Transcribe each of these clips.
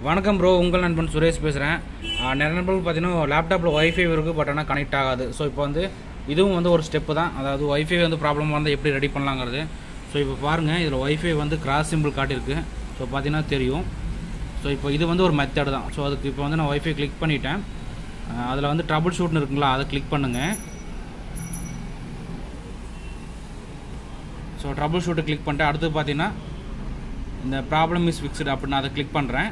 வணக்கம் ப்ரோ உங்கள் நண்பன் சுரேஷ் பேசுகிறேன் நிறைய நண்பர்கள் பார்த்தீங்கன்னா லேப்டாப்பில் ஒய்ஃபை இருக்குது பட் ஆனால் கனெக்ட் ஆகாது ஸோ இப்போ வந்து இதுவும் வந்து ஒரு ஸ்டெப்பு தான் அதாவது ஒய்ஃபை வந்து ப்ராப்ளம் வந்து எப்படி ரெடி பண்ணலாங்கிறது ஸோ இப்போ பாருங்கள் இதில் ஒய்ஃபை வந்து கிராஸ் சிம்பிள் காட்டியிருக்கு ஸோ பார்த்தீங்கன்னா தெரியும் ஸோ இப்போ இது வந்து ஒரு மெத்தட் தான் ஸோ அதுக்கு இப்போ வந்து நான் ஒய்ஃபை கிளிக் பண்ணிட்டேன் அதில் வந்து ட்ரபுள் ஷூட்னு இருக்குங்களா அதை கிளிக் பண்ணுங்கள் ஸோ ட்ரபுள் ஷூட்டை கிளிக் பண்ணிட்டு அடுத்து பார்த்தீங்கன்னா இந்த ப்ராப்ளம் இஸ் ஃபிக்ஸ்டு அப்படின்னு அதை கிளிக் பண்ணுறேன்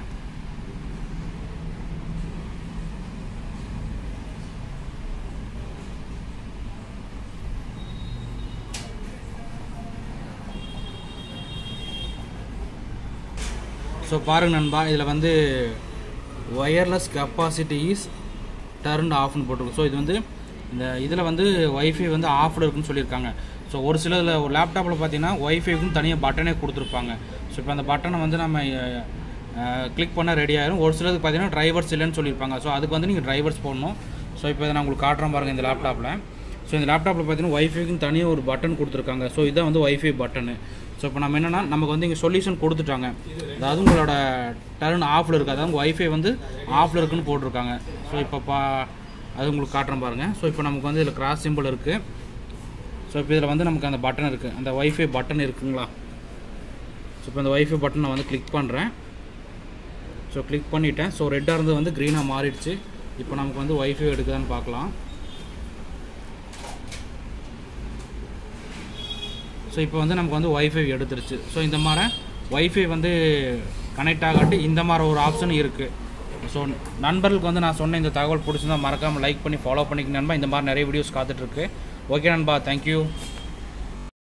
ஸோ பாருங்க நண்பா இதில் வந்து ஒயர்லெஸ் கெப்பாசிட்டி இஸ் டர்ன் ஆஃப்னு போட்டிருக்கு ஸோ இது வந்து இந்த இதில் வந்து ஒய்ஃபை வந்து ஆஃபில் இருக்குன்னு சொல்லியிருக்காங்க ஸோ ஒரு சில ஒரு லேப்டாப்பில் பார்த்தீங்கன்னா ஒய்ஃபைக்கும் தனியாக பட்டனே கொடுத்துருப்பாங்க ஸோ இப்போ அந்த பட்டனை வந்து நம்ம கிளிக் பண்ண ரெடி ஆயிரும் ஒரு சிலதுக்கு பார்த்தீங்கன்னா டிரைவர்ஸ் இல்லைன்னு சொல்லியிருப்பாங்க ஸோ அதுக்கு வந்து நீங்கள் டிரைவர்ஸ் போடணும் ஸோ இப்போ இதை நான் உங்களுக்கு காட்டுறேன் பாருங்கள் இந்த லேப்டாப்பில் ஸோ இந்த லேப்டாப்பில் பார்த்தீங்கன்னா ஒய்ஃபைக்கும் தனியாக ஒரு பட்டன் கொடுத்துருக்காங்க ஸோ இதான் வந்து ஒய்ஃபை பட்டனு ஸோ இப்போ நம்ம என்னென்னா நமக்கு வந்து இங்கே சொல்யூஷன் கொடுத்துட்டாங்க அதாவது உங்களோட டர்ன் ஆஃபில் இருக்குது அதாவது ஒய்ஃபை வந்து ஆஃபில் இருக்குன்னு போட்டிருக்காங்க ஸோ இப்போ பா அது உங்களுக்கு காட்டுறேன் பாருங்கள் ஸோ இப்போ நமக்கு வந்து இதில் கிராஸ் சிம்பிள் இருக்குது ஸோ இப்போ இதில் வந்து நமக்கு அந்த பட்டன் இருக்குது அந்த ஒய்ஃபை பட்டன் இருக்குங்களா ஸோ இப்போ அந்த ஒய்ஃபை பட்டன் நான் வந்து கிளிக் பண்ணுறேன் ஸோ கிளிக் பண்ணிட்டேன் ஸோ ரெட்டாக இருந்தது வந்து க்ரீனாக மாறிடுச்சு இப்போ நமக்கு வந்து ஒய்ஃபை எடுக்குதான்னு பார்க்கலாம் ஸோ இப்போ வந்து நமக்கு வந்து ஒய்ஃபை எடுத்துருச்சு ஸோ இந்த மாதிரி ஒய்ஃபை வந்து கனெக்ட் ஆகாட்டி இந்த மாதிரி ஒரு ஆப்ஷன் இருக்குது ஸோ நண்பர்களுக்கு வந்து நான் சொன்ன இந்த தகவல் பிடிச்சிருந்தா மறக்காமல் லைக் பண்ணி ஃபாலோ பண்ணிக்க நண்பா இந்த மாதிரி நிறைய வீடியோஸ் காத்துட்ருக்கு ஓகே நண்பா தேங்க்யூ